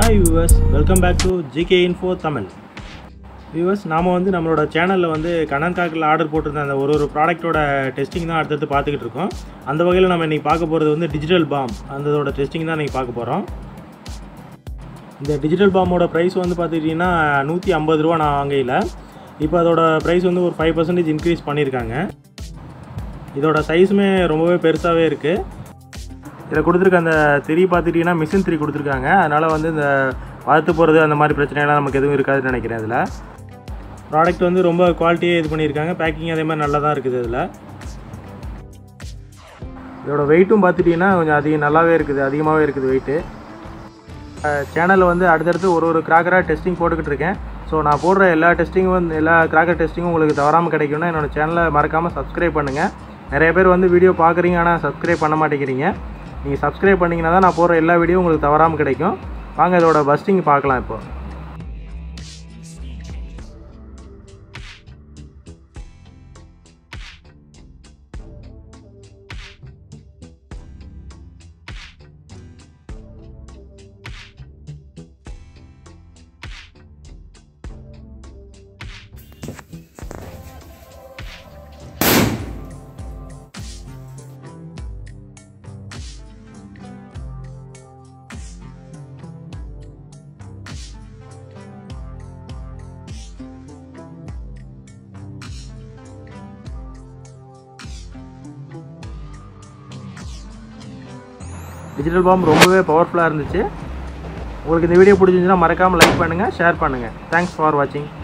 hi viewers welcome back to GK info Tamil viewers நாம் வந்து நம்மளோட சேனலில் வந்து கண்ணன் காக்கில் ஆர்டர் போட்டிருந்த அந்த ஒரு ஒரு ப்ராடக்ட்டோட டெஸ்டிங் தான் அடுத்தடுத்து பார்த்துக்கிட்டு இருக்கோம் அந்த வகையில் நம்ம இன்றைக்கி பார்க்க போகிறது வந்து டிஜிட்டல் பாம் அந்ததோட டெஸ்டிங் தான் இன்றைக்கி பார்க்க போகிறோம் இந்த டிஜிட்டல் பாமோட ப்ரைஸ் வந்து பார்த்துக்கிட்டிங்கன்னா நூற்றி ஐம்பது ரூபா நான் வாங்கையில் இப்போ அதோட ப்ரைஸ் வந்து ஒரு ஃபைவ் பர்சன்டேஜ் இன்க்ரீஸ் பண்ணியிருக்காங்க இதோட சைஸுமே ரொம்பவே பெருசாகவே இருக்குது இதில் கொடுத்துருக்க அந்த திரி பார்த்துட்டிங்கன்னா மிஷின் திரி கொடுத்துருக்காங்க அதனால் வந்து இந்த பார்த்து போகிறது அந்த மாதிரி பிரச்சனைலாம் நமக்கு எதுவும் இருக்காதுன்னு நினைக்கிறேன் இதில் ப்ராடக்ட் வந்து ரொம்ப குவாலிட்டியே இது பண்ணியிருக்காங்க பேக்கிங் அதே மாதிரி நல்லா தான் இருக்குது இதில் இதோட வெயிட்டும் பார்த்துட்டிங்கன்னா கொஞ்சம் அதிகம் நல்லாவே இருக்குது அதிகமாகவே இருக்குது வெயிட்டு சேனலில் வந்து அடுத்தடுத்து ஒரு ஒரு கிராக்கராக டெஸ்டிங் போட்டுக்கிட்டு இருக்கேன் ஸோ நான் போடுற எல்லா டெஸ்டிங்கும் வந்து எல்லா கிராக்கர் டெஸ்டிங்கும் உங்களுக்கு தவறாமல் கிடைக்கும்னா என்னோடய சேனலை மறக்காமல் சப்ஸ்கிரைப் பண்ணுங்கள் நிறைய பேர் வந்து வீடியோ பார்க்குறீங்க ஆனால் சப்ஸ்கிரைப் பண்ண மாட்டேங்கிறீங்க நீங்கள் சப்ஸ்கிரைப் பண்ணிங்கன்னா தான் நான் போடுற எல்லா வீடியோ உங்களுக்கு தவறாமல் கிடைக்கும் வாங்க இதோட பஸ்டிங் பார்க்கலாம் இப்போ டிஜிட்டல் பாம் ரொம்பவே பவர்ஃபுல்லாக இருந்துச்சு உங்களுக்கு இந்த வீடியோ பிடிச்சிருந்துச்சுன்னா மறக்காமல் லைக் பண்ணுங்கள் ஷேர் பண்ணுங்கள் தேங்க்ஸ் ஃபார் வாட்சிங்